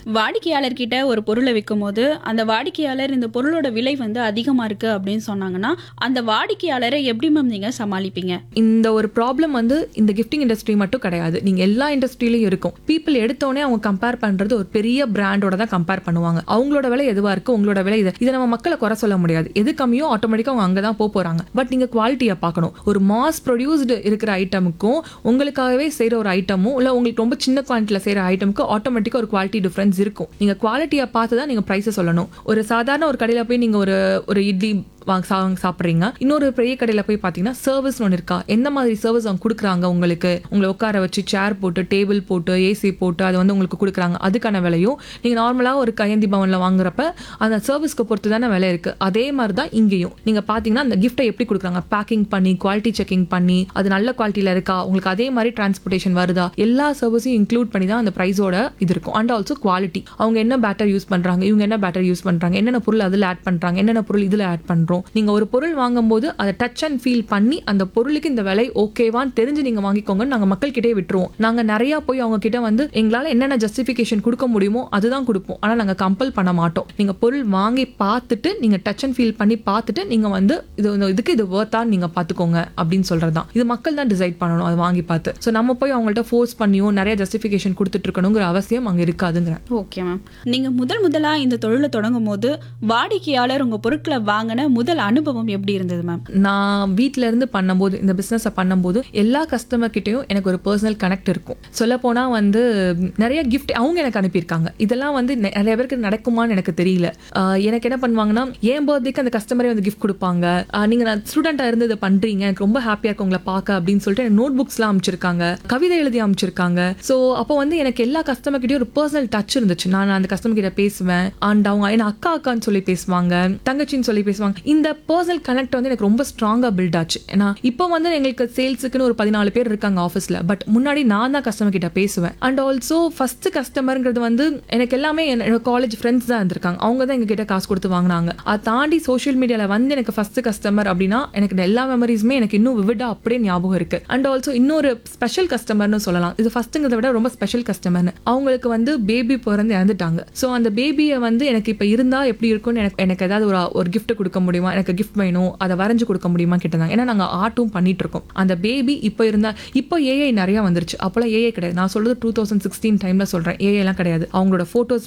வாடிக்கையாளர்கிட்ட ஒரு பொருளை விற்கும்போது அந்த வாடிக்கையாளர் இந்த பொருளோட விலை வந்து அதிகமா இருக்கு அப்படின்னு சொன்னாங்கன்னா அந்த வாடிக்கையாளரை எப்படி மேம் நீங்க சமாளிப்பீங்க இந்த ஒரு ப்ராப்ளம் வந்து இந்த கிஃப்டிங் இண்டஸ்ட்ரி மட்டும் கிடையாது நீங்க எல்லா இண்டஸ்ட்ரியிலையும் இருக்கும் பீப்புள் எடுத்தோடனே அவங்க கம்பேர் பண்றது ஒரு பெரிய பிராண்டோட தான் கம்பேர் பண்ணுவாங்க அவங்களோட விலை எதுவா இருக்கு உங்களோட விலை இது இதை நம்ம மக்களை குறை சொல்ல முடியாது எது கம்மியோ ஆட்டோமேட்டிக்கா அவங்க அங்கே தான் போக போறாங்க பட் நீங்க குவாலிட்டியை பார்க்கணும் ஒரு மாஸ் ப்ரொடியூஸ்டு இருக்கிற ஐட்டமுக்கும் உங்களுக்காகவே செய்யற ஒரு ஐட்டமும் இல்ல உங்களுக்கு ரொம்ப சின்ன குவான்டிட்டியில் செய்யற ஐட்டமுக்கு ஆட்டோமேட்டிக்கா ஒரு குவாலிட்டி டிஃபரன்ஸ் இருக்கும் நீங்க குவாலிட்டியை பார்த்து தான் நீங்க ப்ரைஸை சொல்லணும் ஒரு சாதாரண ஒரு கடையில போய் நீங்க ஒரு ஒரு இட்லி வாங்க சா வாங்கி சாப்பிட்றீங்க இன்னொரு பெரிய கடையில் போய் பார்த்தீங்கன்னா சர்வீஸ்னு ஒன்று இருக்கா எந்த மாதிரி சர்வீஸ் அவங்க கொடுக்குறாங்க உங்களுக்கு உங்களை உட்கார வச்சு சேர் போட்டு டேபிள் போட்டு ஏசி போட்டு அதை வந்து உங்களுக்கு கொடுக்குறாங்க அதுக்கான விலையும் நீங்கள் நார்மலாக ஒரு கையந்தி பவனில் வாங்குறப்ப அந்த சர்வீஸ்க்கு பொறுத்து தானே விலை இருக்குது அதே மாதிரி தான் இங்கேயும் நீங்கள் பார்த்தீங்கன்னா அந்த கிஃப்ட்டை எப்படி கொடுக்குறாங்க பேக்கிங் பண்ணி குவாலிட்டி செக்கிங் பண்ணி அது நல்ல குவாலிட்டியில் இருக்கா உங்களுக்கு அதே மாதிரி டிரான்ஸ்போர்ட்டேஷன் வருதா எல்லா சர்வீஸையும் இன்க்ளூட் பண்ணி தான் அந்த ப்ரைஸோட இது இருக்கும் அண்ட் ஆல்சோ குவாலிட்டி அவங்க என்ன பேட்டர் யூஸ் பண்ணுறாங்க இவங்க என்ன பேட்டர் யூஸ் பண்ணுறாங்க என்னென்ன பொருள் அதில் ஆட் பண்ணுறாங்க என்னென்ன பொருள் இதில் ஆட் பண்ணுறோம் நீங்கள் ஒரு பொருள் வாங்கும்போது அதை டச் அண்ட் ஃபீல் பண்ணி அந்த பொருளுக்கு இந்த விலை ஓகேவான்னு தெரிஞ்சு நீங்கள் வாங்கிக்கோங்கன்னு நாங்கள் மக்கள்கிட்டே விட்டுருவோம் நாங்கள் நிறையா போய் அவங்க கிட்ட வந்து எங்களால் என்னென்ன ஜஸ்டிஃபிகேஷன் கொடுக்க முடியுமோ அதுதான் கொடுப்போம் ஆனால் நாங்கள் கம்பல் பண்ண மாட்டோம் நீங்கள் பொருள் வாங்கி பார்த்துட்டு நீங்கள் டச் அண்ட் ஃபீல் பண்ணி பார்த்துட்டு நீங்கள் வந்து இது இந்த இதுக்கு இது ஒர்த்தான்னு நீங்கள் பார்த்துக்கோங்க அப்படின்னு சொல்கிறது தான் இது மக்கள் தான் டிசைட் பண்ணணும் அதை வாங்கி பார்த்து ஸோ நம்ம போய் அவங்கள்ட்ட ஃபோர்ஸ் பண்ணியும் நிறைய ஜஸ்டிஃபிகேஷன் கொடுத்துட்டு இருக்கணுங்கிற அவசியம் அங்கே இருக்காதுங்கிறேன் ஓகே மேம் நீங்க முதல் முதலா இந்த தொழிலை தொடங்கும் போது வாடிக்கையாளர் உங்க பொருட்களை வாங்கின முதல் அனுபவம் எப்படி இருந்தது மேம் நான் வீட்ல இருந்து பண்ணும்போது இந்த பிஸ்னஸை பண்ணும்போது எல்லா கஸ்டமர் கிட்டயும் எனக்கு ஒரு பர்சனல் கனெக்ட் இருக்கும் சொல்ல போனா வந்து ம், நிறைய கிஃப்ட் அவங்க எனக்கு அனுப்பியிருக்காங்க இதெல்லாம் வந்து நெ- நிறைய பேருக்கு நடக்குமான்னு எனக்கு தெரியல ஆஹ் எனக்கு என்ன பண்ணுவாங்கன்னா என் பர்த்டேக்கு அந்த கஸ்டமரே வந்து கிஃப்ட் கொடுப்பாங்க ஆஹ் நீங்க நான் ஸ்டூடெண்டா இருந்து இதை பண்றீங்க எனக்கு ரொம்ப ஹாப்பியா இருக்கு உங்களை பார்க்க அப்படின்னு சொல்லிட்டு எனக்கு நோட் புக்ஸ்லாம் அமைச்சிருக்காங்க கவிதை எழுதி அமைச்சிருக்காங்க ஸோ அப்போ வந்து எனக்கு எல்லா கஸ்டமர் கிட்டயும் ஒரு பர்சனல் டச் இருந்துச்சு நான் அந்த கஸ்டமர் கிட்ட பேசுவேன் அண்ட் அவங்க என்ன அக்கா அக்கான்னு சொல்லி பேசுவாங்க தங்கச்சின்னு சொல்லி பேசுவாங்க இந்த பர்சனல் கனெக்ட் வந்து எனக்கு ரொம்ப ஸ்ட்ராங்கா பில்ட் ஆச்சு ஏன்னா இப்போ வந்து எங்களுக்கு சேல்ஸுக்குன்னு ஒரு பதினாலு பேர் இருக்காங்க ஆஃபீஸ்ல பட் முன்னாடி நான் தான் கஸ்டமர் கிட்ட பேசுவேன் அண்ட் ஆல்சோ ஃபர்ஸ்ட் கஸ்டமர்ங்கிறது வந்து எனக்கு எல்லாமே என்னோட காலேஜ் ஃப்ரெண்ட்ஸ் தான் இருந்திருக்காங்க அவங்க தான் எங்க கிட்ட காசு கொடுத்து வாங்கினாங்க அதை தாண்டி சோஷியல் மீடியால வந்து எனக்கு ஃபர்ஸ்ட் கஸ்டமர் அப்படின்னா எனக்கு இந்த எல்லா மெமரிஸுமே எனக்கு இன்னும் விவிடா அப்படியே ஞாபகம் இருக்கு அண்ட் ஆல்சோ இன்னொரு ஸ்பெஷல் கஸ்டமர்னு சொல்லலாம் இது ஃபர்ஸ்ட்டுங்கிறத விட ரொம்ப ஸ்பெஷல் கஸ்டமர்னு அவங்களுக்கு வந்து பேபி பிறந்து இறந்துட்டாங்க ஸோ அந்த பேபியை வந்து எனக்கு இப்போ இருந்தா எப்படி இருக்கும்னு எனக்கு எனக்கு ஏதாவது ஒரு ஒரு gift கொடுக்க முடியுமா எனக்கு கிஃப்ட் வேணும் அதை வரைஞ்சு கொடுக்க முடியுமா கேட்டிருந்தாங்க ஏன்னா நாங்கள் ஆர்ட்டும் பண்ணிட்டு இருக்கோம் அந்த பேபி இப்போ இருந்தா இப்போ ஏஐ நிறைய வந்துருச்சு அப்போலாம் ஏஐ கிடையாது நான் சொல்றது டூ தௌசண்ட் சிக்ஸ்டீன் டைம்ல சொல்றேன் ஏஐ எல்லாம் கிடையாது அவங்களோட போட்டோஸ்